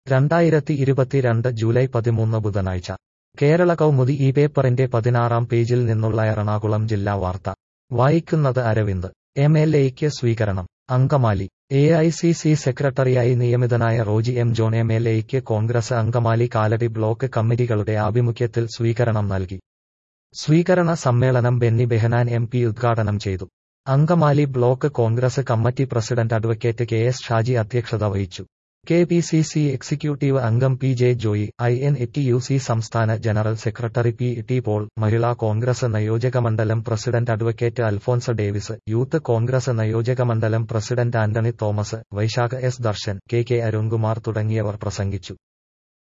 രണ്ടായിരത്തി ഇരുപത്തിരണ്ട് ജൂലൈ പതിമൂന്ന് ബുധനാഴ്ച കേരള കൗമുദി ഈ പേപ്പറിന്റെ പതിനാറാം പേജിൽ നിന്നുള്ള എറണാകുളം ജില്ലാ വാർത്ത വായിക്കുന്നത് അരവിന്ദ് എം എൽ എയ്ക്ക് സ്വീകരണം Angamaly A I C C സെക്രട്ടറിയായി നിയമിതനായ Roji M John M L എയ്ക്ക് കോൺഗ്രസ് അങ്കമാലി കാലടി ബ്ലോക്ക് കമ്മിറ്റികളുടെ ആഭിമുഖ്യത്തിൽ സ്വീകരണം നൽകി സ്വീകരണ സമ്മേളനം ബെന്നി ബെഹനാൻ എം പി ഉദ്ഘാടനം ചെയ്തു Angamaly block Congress committee president advocate K S Shaji അധ്യക്ഷത വഹിച്ചു K P C C executive അംഗം P J Joy I N A U C സംസ്ഥാന general secretary P T Paul Mahila Congress നിയോജകമണ്ഡലം president advocate Alphonse Davis youth Congress നിയോജകമണ്ഡലം president Antony Thomas Vaishakh S Darshan K K Arunkumar തുടങ്ങിയവർ പ്രസംഗിച്ചു